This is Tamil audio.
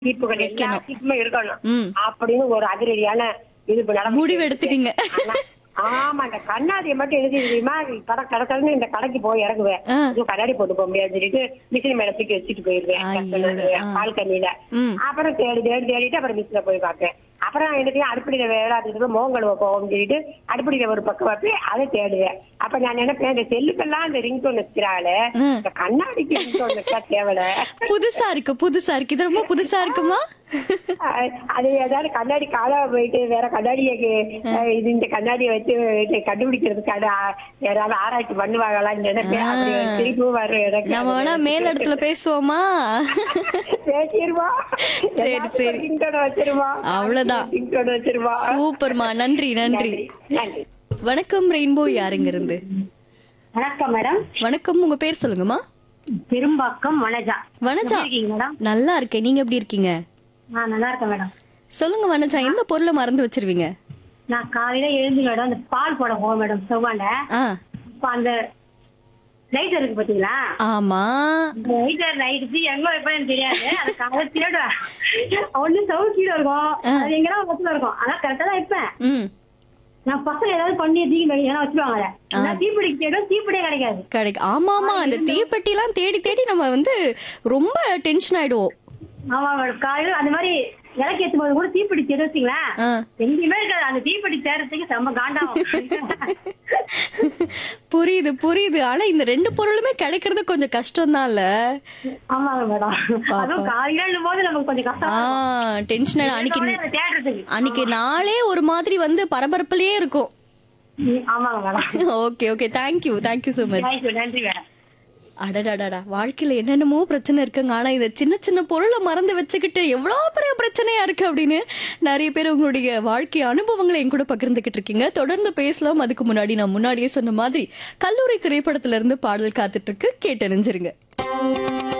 தீர்ப்புகள் எல்லா வைக்கணும். தீர்ப்புமே இருக்கணும் ம். அப்படின்னு ஒரு அதிரடியான இது நடந்து- முடிவு எடுத்துட்டீங்க. ஆனா, ஆமா இந்த கண்ணாடியை மட்டும் எழுதி தெரியுமா கடை கடற்கடன்னு இந்த கடைக்கு போய் இறங்குவேன் ஆ. அதுவும் கண்ணாடி போட்டு போக முடியாது சொல்லிட்டு மிஷின் மேல தூக்கி வச்சுட்டு போயிருவேன் ஐயோட, ஆ. பால் கண்ணியில ம். அப்புறம் தேடி தேடி தேடிட்டு அப்புறம் மிஷின போய் பார்ப்பேன் அப்புறம் எனக்கு அடுப்படியில வேலை அதுக்கு மோகம் கழுவ போவோம் சொல்லிட்டு அடுப்படியில ஒரு பக்கம் வைப்பேன் அதை தேடுவேன் அப்ப நான் நினைப்பேன் இந்த செல்லுக்கெல்லாம் இந்த ரிங்டோன் வச்சுக்கிறாள் ம். இந்த கண்ணாடிக்கு ரிங்டோன் வச்சா தேவையில்ல புதுசா இருக்கு புதுசா இருக்கு இது ரொம்ப புதுசா இருக்குமா அஹ் அது ஏதாவது கண்ணாடி காலாம போயிட்டு வேற கண்ணாடியை அஹ் இது இந்த கண்ணாடியை வச்சு இது கண்டுபிடிக்கிறதுக்கு அது ஆ- யாராவது ஆராய்ச்சி பண்ணுவாங்களான்னு நினைப்பேன் அப்படி ஒரு திருப்பியும் வரும் எனக்கு நம்ம வேணா மேல் இடத்துல பேசுவோமா பேசிடுவா சரி, சரி. ரிங்டோன் வச்சிருவா அவ்வளவுதான். ரிங்டோன் வச்சிருவா சூப்பர்மா நன்றி நன்றி நன்றி வணக்கம் ரெயின்போ யாருங்க இருந்து வணக்கம் மேடம் வணக்கம் உங்க பேர் சொல்லுங்கம்மா பெரும்பாக்கம் வனஜா வனஜா எப்படி இருக்கீங்க மேடம் நல்லா இருக்கேன் நீங்க எப்படி இருக்கீங்க நான் நல்லா இருக்கேன் மேடம் சொல்லுங்க வனஜா எந்த பொருளை மறந்து வச்சிருவீங்க நான் காலையில எழுந்து மேடம் அந்த பால் போட போவோம் மேடம் செவ்வாண்ட ஆ இப்ப அந்த லைட் இருக்கு பாத்தீங்களா ஆமா லைட்டர் லைட்டு எங்க வைப்பேன்னு தெரியாது அது காலையில திருடுவேன் ஒண்ணு சவு கீழே இருக்கும் அது எங்கன்னா பக்கத்துல இருக்கும் ஆனா கரெக்டா தான் வைப்பேன் ம் நான் பசங்க ஏதாவது பண்ணி தீக்கு மேலே ஏன்னா வச்சுருவாங்க ஆனா தீப்பிடிக்கு தேடும் தீப்பிடியே கிடைக்காது கிடைக்கும் ஆமா ஆமா அந்த தீப்பெட்டி எல்லாம் தேடி தேடி நம்ம வந்து ரொம்ப டென்ஷன் ஆயிடுவோம் ஆமா மேடம் காலையில அந்த மாதிரி இலக்கு ஏத்தும் போது கூட தீப்பிடி தேடும் வச்சுங்களேன் ஆ. எங்கேயுமே இருக்காது அந்த தீப்பெட்டி தேடுறதுக்கு செம்ம காண்டாகும் புரியுது புரியுது ஆனா இந்த ரெண்டு பொருளுமே கிடைக்கிறது கொஞ்சம் கஷ்டம் தான்ல ஆமாங்க மேடம் அதுவும் காலையில போது நமக்கு கொஞ்சம் கஷ்டம் ஆ டென்ஷன் அன்னைக்கு அதை தேடுறதுக்கு அன்னைக்கு நாளே ஒரு மாதிரி வந்து பரபரப்புலயே இருக்கும் ம், ஆமாங்க madam okay okay thank you thank you so much thank you நன்றி மேடம் அடடாடாடா வாழ்க்கையில என்னென்னமோ பிரச்சனை இருக்குங்க ஆனா இந்த சின்ன சின்ன பொருளை மறந்து வச்சுக்கிட்டு எவ்வளவு பெரிய பிரச்சனையா இருக்கு அப்படின்னு நிறைய பேர் உங்களுடைய வாழ்க்கை அனுபவங்களை என் கூட பகிர்ந்துகிட்டு இருக்கீங்க தொடர்ந்து பேசலாம் அதுக்கு முன்னாடி நான் முன்னாடியே சொன்ன மாதிரி கல்லூரி திரைப்படத்துல இருந்து பாடல் காத்துட்டு இருக்கு கேட்டு அணிஞ்சிருங்க